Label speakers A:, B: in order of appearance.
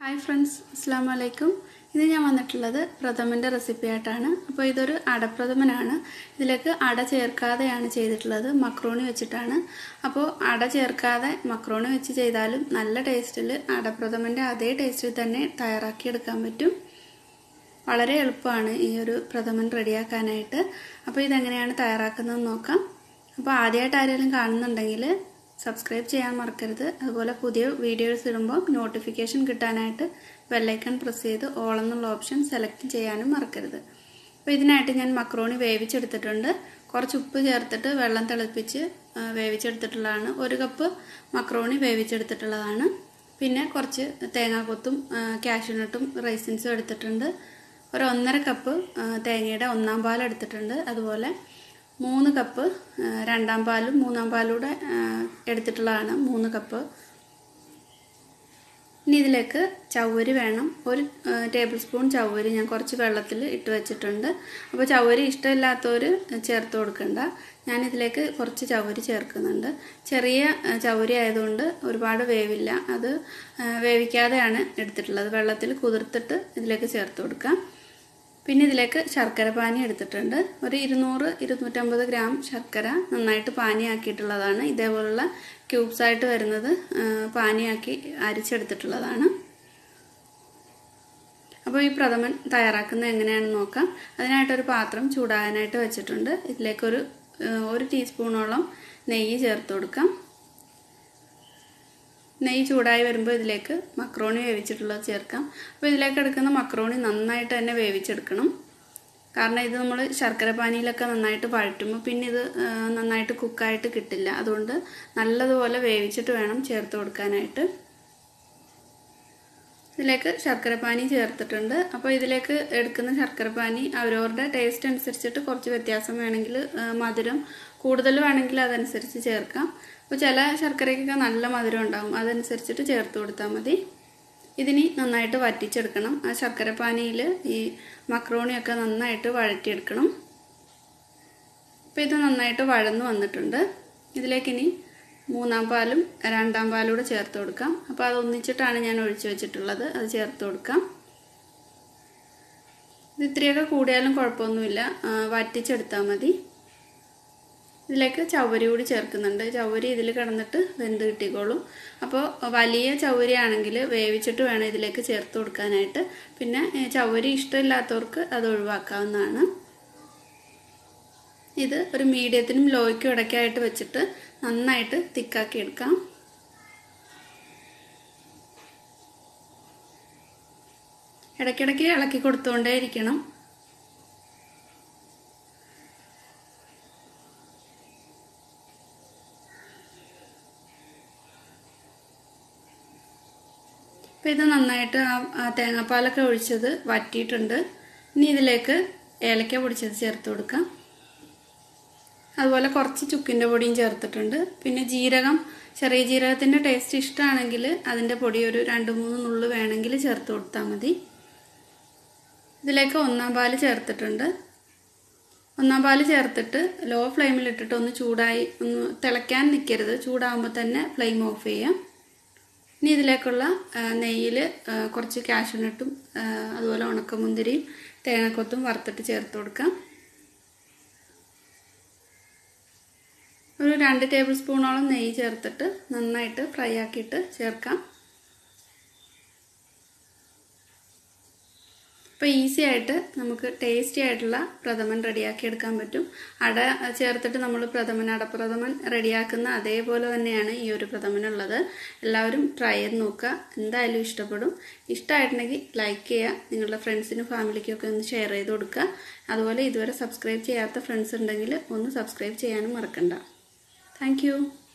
A: hi friends അസ്സാം വലൈക്കും ഇത് ഞാൻ വന്നിട്ടുള്ളത് പ്രഥമൻ്റെ റെസിപ്പി ആയിട്ടാണ് അപ്പോൾ ഇതൊരു അടപ്രഥമനാണ് ഇതിലേക്ക് അട ചേർക്കാതെയാണ് ചെയ്തിട്ടുള്ളത് മക്രോണി വെച്ചിട്ടാണ് അപ്പോൾ അട ചേർക്കാതെ മക്രോണി വെച്ച് ചെയ്താലും നല്ല ടേസ്റ്റിൽ അടപ്രഥമൻ്റെ അതേ ടേസ്റ്റിൽ തന്നെ തയ്യാറാക്കിയെടുക്കാൻ പറ്റും വളരെ എളുപ്പമാണ് ഈ ഒരു പ്രഥമൻ റെഡിയാക്കാനായിട്ട് അപ്പോൾ ഇതെങ്ങനെയാണ് തയ്യാറാക്കുന്നതെന്ന് നോക്കാം അപ്പോൾ ആദ്യമായിട്ട് ആരെങ്കിലും കാണുന്നുണ്ടെങ്കിൽ സബ്സ്ക്രൈബ് ചെയ്യാൻ മറക്കരുത് അതുപോലെ പുതിയ വീഡിയോസ് ഇടുമ്പോൾ നോട്ടിഫിക്കേഷൻ കിട്ടാനായിട്ട് ബെല്ലൈക്കൺ പ്രസ് ചെയ്ത് ഓൾ എന്നുള്ള ഓപ്ഷൻ സെലക്ട് ചെയ്യാനും മറക്കരുത് അപ്പോൾ ഇതിനായിട്ട് ഞാൻ മക്രോണി വേവിച്ചെടുത്തിട്ടുണ്ട് കുറച്ച് ഉപ്പ് ചേർത്തിട്ട് വെള്ളം തിളപ്പിച്ച് വേവിച്ചെടുത്തിട്ടുള്ളതാണ് ഒരു കപ്പ് മക്രോണി വേവിച്ചെടുത്തിട്ടുള്ളതാണ് പിന്നെ കുറച്ച് തേങ്ങാക്കൊത്തും കാഷ്യൂനട്ടും റൈസിൻസും എടുത്തിട്ടുണ്ട് ഒരു ഒന്നര കപ്പ് തേങ്ങയുടെ ഒന്നാം പാൽ എടുത്തിട്ടുണ്ട് അതുപോലെ മൂന്ന് കപ്പ് രണ്ടാം പാലും മൂന്നാം പാലും കൂടെ എടുത്തിട്ടുള്ളതാണ് മൂന്ന് കപ്പ് ഇനി ഇതിലേക്ക് ചവ്വരി വേണം ഒരു ടേബിൾ സ്പൂൺ ചവ്വരി ഞാൻ കുറച്ച് വെള്ളത്തിൽ ഇട്ട് വെച്ചിട്ടുണ്ട് അപ്പോൾ ചവ്വരി ഇഷ്ടമില്ലാത്തവർ ചേർത്ത് കൊടുക്കണ്ട ഞാനിതിലേക്ക് കുറച്ച് ചവ്വരി ചേർക്കുന്നുണ്ട് ചെറിയ ചവ്വരി ആയതുകൊണ്ട് ഒരുപാട് വേവില്ല അത് വേവിക്കാതെയാണ് എടുത്തിട്ടുള്ളത് വെള്ളത്തിൽ കുതിർത്തിട്ട് ഇതിലേക്ക് ചേർത്ത് കൊടുക്കാം പിന്നെ ഇതിലേക്ക് ശർക്കര പാനി എടുത്തിട്ടുണ്ട് ഒരു ഇരുന്നൂറ് ഇരുന്നൂറ്റമ്പത് ഗ്രാം ശർക്കര നന്നായിട്ട് പാനിയാക്കിയിട്ടുള്ളതാണ് ഇതേപോലുള്ള ക്യൂബ്സ് ആയിട്ട് വരുന്നത് പാനിയാക്കി അരിച്ചെടുത്തിട്ടുള്ളതാണ് അപ്പോൾ ഈ പ്രഥമൻ തയ്യാറാക്കുന്നത് എങ്ങനെയാണെന്ന് നോക്കാം അതിനായിട്ടൊരു പാത്രം ചൂടാകാനായിട്ട് വെച്ചിട്ടുണ്ട് ഇതിലേക്കൊരു ഒരു ടീസ്പൂണോളം നെയ്യ് ചേർത്ത് കൊടുക്കാം നെയ്യ് ചൂടായി വരുമ്പോൾ ഇതിലേക്ക് മക്രോണി വേവിച്ചിട്ടുള്ളത് ചേർക്കാം അപ്പോൾ ഇതിലേക്ക് എടുക്കുന്ന മക്രോണി നന്നായിട്ട് തന്നെ വേവിച്ചെടുക്കണം കാരണം ഇത് നമ്മൾ ശർക്കര പാനിയിലൊക്കെ നന്നായിട്ട് വഴറ്റുമ്പോൾ പിന്നെ ഇത് നന്നായിട്ട് കുക്കായിട്ട് കിട്ടില്ല അതുകൊണ്ട് നല്ലതുപോലെ വേവിച്ചിട്ട് വേണം ചേർത്ത് കൊടുക്കാനായിട്ട് ഇതിലേക്ക് ശർക്കരപ്പാനി ചേർത്തിട്ടുണ്ട് അപ്പോൾ ഇതിലേക്ക് എടുക്കുന്ന ശർക്കരപ്പാനി അവരവരുടെ ടേസ്റ്റ് അനുസരിച്ചിട്ട് കുറച്ച് വ്യത്യാസം വേണമെങ്കിൽ മധുരം കൂടുതൽ വേണമെങ്കിൽ അതനുസരിച്ച് ചേർക്കാം അപ്പോൾ ചില ശർക്കരയ്ക്കൊക്കെ നല്ല മധുരം ഉണ്ടാകും അതനുസരിച്ചിട്ട് ചേർത്ത് കൊടുത്താൽ മതി ഇതിനി നന്നായിട്ട് വറ്റിച്ചെടുക്കണം ആ ശർക്കരപ്പാനിയിൽ ഈ മക്രോണിയൊക്കെ നന്നായിട്ട് വഴറ്റിയെടുക്കണം അപ്പോൾ ഇത് നന്നായിട്ട് വഴന്നു വന്നിട്ടുണ്ട് ഇതിലേക്കിനി മൂന്നാം പാലും രണ്ടാം പാലും കൂടെ ചേർത്ത് കൊടുക്കാം അപ്പോൾ അത് ഒന്നിച്ചിട്ടാണ് ഞാൻ ഒഴിച്ചു വെച്ചിട്ടുള്ളത് അത് ചേർത്ത് കൊടുക്കാം ഇത് ഇത്രയൊക്കെ കൂടിയാലും കുഴപ്പമൊന്നുമില്ല വറ്റിച്ചെടുത്താൽ മതി ഇതിലേക്ക് ചവ്വരി കൂടി ചേർക്കുന്നുണ്ട് ചവ്വരി ഇതിൽ കിടന്നിട്ട് വെന്ത് കിട്ടിക്കോളും അപ്പോൾ വലിയ ചവ്വരി ആണെങ്കിൽ വേവിച്ചിട്ട് വേണം ഇതിലേക്ക് ചേർത്ത് കൊടുക്കാനായിട്ട് പിന്നെ ചവ്വരി ഇഷ്ടമില്ലാത്തവർക്ക് അത് ഒഴിവാക്കാവുന്നതാണ് ഇത് ഒരു മീഡിയത്തിനും ലോയ്ക്കും ഇടയ്ക്കായിട്ട് വെച്ചിട്ട് നന്നായിട്ട് തിക്കാക്കി എടുക്കാം ഇടയ്ക്കിടയ്ക്ക് ഇളക്കി കൊടുത്തുകൊണ്ടേ ഇരിക്കണം അപ്പോൾ ഇത് നന്നായിട്ട് ആ തേങ്ങാപ്പാലൊക്കെ ഒഴിച്ചത് വറ്റിയിട്ടുണ്ട് ഇനി ഇതിലേക്ക് ഏലക്ക പൊടിച്ചത് ചേർത്ത് കൊടുക്കാം അതുപോലെ കുറച്ച് ചുക്കിൻ്റെ പൊടിയും ചേർത്തിട്ടുണ്ട് പിന്നെ ജീരകം ചെറിയ ജീരകത്തിൻ്റെ ടേസ്റ്റ് ഇഷ്ടമാണെങ്കിൽ അതിൻ്റെ പൊടി ഒരു രണ്ട് മൂന്ന് നുള്ളു വേണമെങ്കിൽ ചേർത്ത് കൊടുത്താൽ മതി ഇതിലേക്ക് ഒന്നാം പാല് ചേർത്തിട്ടുണ്ട് ഒന്നാം പാല് ചേർത്തിട്ട് ലോ ഫ്ലെയിമിൽ ഇട്ടിട്ട് ഒന്ന് ചൂടായി ഒന്ന് തിളയ്ക്കാൻ നിൽക്കരുത് ചൂടാകുമ്പോൾ തന്നെ ഫ്ലെയിം ഓഫ് ചെയ്യാം ഇനി ഇതിലേക്കുള്ള നെയ്യിൽ കുറച്ച് കാഷ്യൂനട്ടും അതുപോലെ ഉണക്കമുന്തിരിയും തേങ്ങക്കൊത്തും വറുത്തിട്ട് ചേർത്ത് കൊടുക്കാം ഒരു രണ്ട് ടേബിൾ സ്പൂണോളം നെയ്യ് ചേർത്തിട്ട് നന്നായിട്ട് ഫ്രൈ ആക്കിയിട്ട് ചേർക്കാം അപ്പോൾ ഈസി ആയിട്ട് നമുക്ക് ടേസ്റ്റി ആയിട്ടുള്ള പ്രഥമൻ റെഡിയാക്കി എടുക്കാൻ പറ്റും അട ചേർത്തിട്ട് നമ്മൾ പ്രഥമൻ അടപ്രഥമൻ റെഡിയാക്കുന്ന അതേപോലെ തന്നെയാണ് ഈ ഒരു പ്രഥമനുള്ളത് എല്ലാവരും ട്രൈ ചെയ്ത് നോക്കുക എന്തായാലും ഇഷ്ടപ്പെടും ഇഷ്ടമായിട്ടുണ്ടെങ്കിൽ ലൈക്ക് ചെയ്യുക നിങ്ങളുടെ ഫ്രണ്ട്സിനും ഫാമിലിക്കൊക്കെ ഒന്ന് ഷെയർ ചെയ്ത് കൊടുക്കുക അതുപോലെ ഇതുവരെ സബ്സ്ക്രൈബ് ചെയ്യാത്ത ഫ്രണ്ട്സ് ഉണ്ടെങ്കിൽ ഒന്ന് സബ്സ്ക്രൈബ് ചെയ്യാനും മറക്കണ്ട താങ്ക്